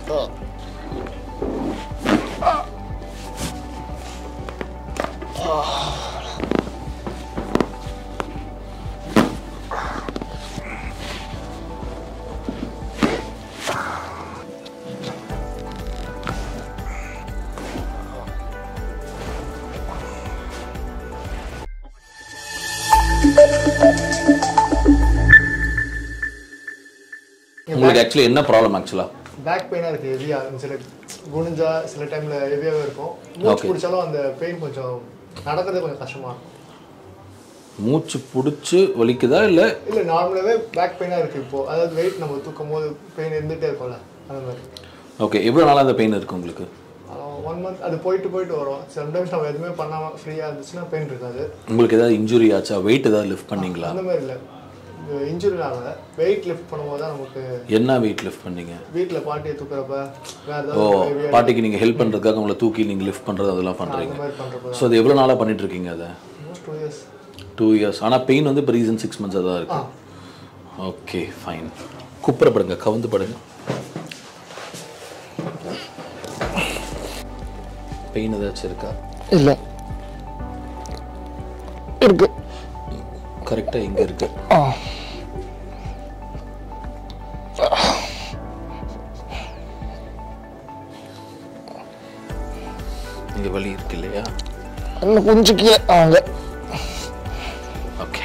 உங்களுக்கு ஆக்சுவலி என்ன ப்ராப்ளம் ஆக்சுவலாக பேக் பெயினாக இருக்குது ஹெவியாக சில குனிஞ்சா சில டைமில் ஹெவியாகவே இருக்கும் மூச்சு Okay. பிடிச்சாலும் அந்த பெயின் கொஞ்சம் நடக்கிறது கொஞ்சம் கஷ்டமாக இருக்கும் மூச்சு பிடிச்சி வலிக்குதா இல்லை இல்லை நார்மலாகவே பேக் பெயினாக இருக்குது இப்போ அதாவது வெயிட் நம்ம தூக்கும் போது பெயின் இருந்துகிட்டே இருக்கும்ல அந்த மாதிரி ஓகே எவ்வளோ நாளாக அந்த பெயின் இருக்குது உங்களுக்கு ஒன் மந்த் அது போயிட்டு போயிட்டு வரும் சம்டைம்ஸ் நம்ம எதுவுமே பண்ணாமல் ஃப்ரீயாக இருந்துச்சுன்னா பெயின் இருக்காது உங்களுக்கு ஏதாவது இன்ஜுரி ஆச்சா வெயிட் ஏதாவது லிஃப்ட் பண்ணீங்களா அந்த மாதிரி இல்லை இன்ஜுரி ஆகலை வெயிட் லிஃப்ட் பண்ணும்போது தான் நமக்கு என்ன வெயிட் லிஃப்ட் பண்ணீங்க வீட்டில் பாட்டியை தூக்குறப்ப வேறு ஓ ஏதாவது heavy-ஆ பாட்டிக்கு நீங்கள் ஹெல்ப் பண்ணுறதுக்காக உங்களை தூக்கி நீங்கள் லிஃப்ட் பண்ணுறது அதெல்லாம் பண்ணுறீங்க அந்த மாதிரி பண்ணுறப்ப ஸோ அது எவ்வளோ நாளாக பண்ணிட்டு இருக்கீங்க அதை almost two years two years ஆனால் பெயின் வந்து இப்போ ரீசன் சிக்ஸ் மந்த்ஸாக தான் இருக்கு ஓகே ஃபைன் குப்புறப்படுங்க கவுந்து படுங்க பெயின் ஏதாச்சும் இருக்கா இல்லை இருக்கு கரெக்டாக எங்கே இருக்கு இங்கே வலி இருக்கு இல்லையா இன்னும் கொஞ்சம் கீழே அவங்க ஓகே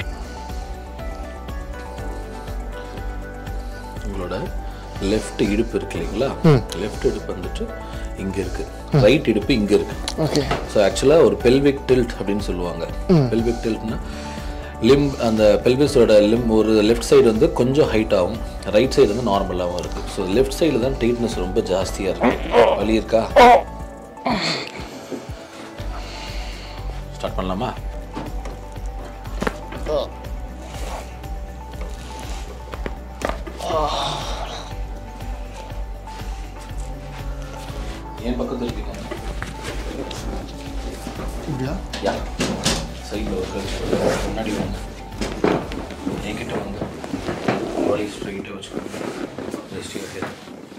உங்களோட லெஃப்ட் இடுப்பு இருக்கு இல்லைங்களா லெஃப்ட் இடுப்பு வந்துட்டு இங்க இருக்கு ரைட் இடுப்பு இங்க இருக்கு ஓகே ஸோ ஆக்சுவலாக ஒரு பெல்விக் டில்ட் அப்படின்னு சொல்லுவாங்க பெல்விக் டில்ட்னா லிம் அந்த பெல்விஸோட லிம் ஒரு லெஃப்ட் சைடு வந்து கொஞ்சம் ஹைட் ஆகும் ரைட் சைடு வந்து நார்மலாகவும் இருக்குது ஸோ லெஃப்ட் சைடில் தான் டைட்னஸ் ரொம்ப ஜாஸ்தியாக இருக்கு வலி இருக்கா ஸ்டார்ட் பண்ணலாமா ஏன் பக்கத்தில் இருக்கீங்க இப்படியா யா சைடில் ஒரு முன்னாடி வாங்க என்கிட்ட வாங்க பாடி ஸ்ட்ரைட்டாக வச்சுக்கோங்க ரெஸ்ட் யூர் ஹெட்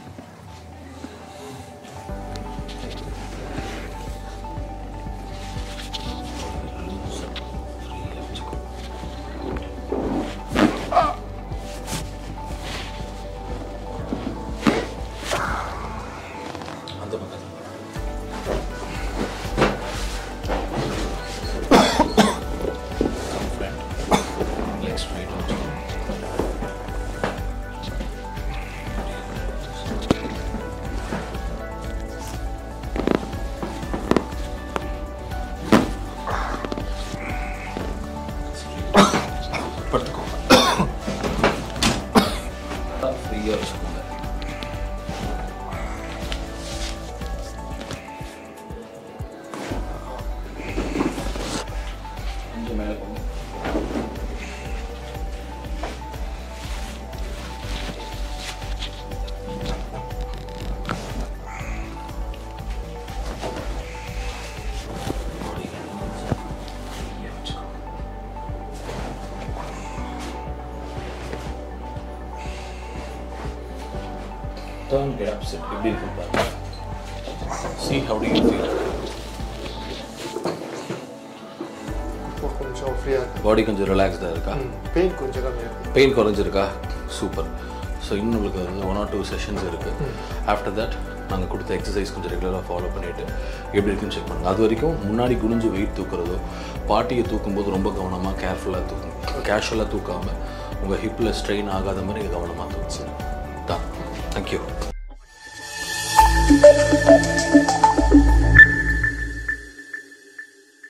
அந்த பக்கத்தில் friend. Legs straight out. படுத்துக்கோங்க ஃப்ரீயாக வச்சுக்கோங்க கொஞ்சம் மேலே போங்க Turn, get up, sit. எப்படி இருக்கு பாருங்க. See how do you feel? இப்போ கொஞ்சம் ஃப்ரீயாக இருக்கு பாடி கொஞ்சம் ரிலாக்ஸ்டாக இருக்கா பெயின் கொஞ்சம் கம்மியாக இருக்கு பெயின் குறைஞ்சிருக்கா சூப்பர் ஸோ இன்னும் உங்களுக்கு வந்து ஒன் ஆர் டூ செஷன்ஸ் இருக்குது ஆஃப்டர் தட் நாங்கள் கொடுத்த எக்ஸசைஸ் கொஞ்சம் ரெகுலராக ஃபாலோ பண்ணிவிட்டு எப்படி இருக்குன்னு செக் பண்ணுங்கள் அது வரைக்கும் முன்னாடி குனிஞ்சு வெயிட் தூக்குறதோ பாட்டியை தூக்கும்போது ரொம்ப கவனமாக கேர்ஃபுல்லாக தூக்கும் கேஷுவலாக தூக்காமல் உங்கள் ஹிப்பில் ஸ்ட்ரெயின் ஆகாத மாதிரி நீங்கள் கவனமாக தூக்கும் தான் தேங்க்யூ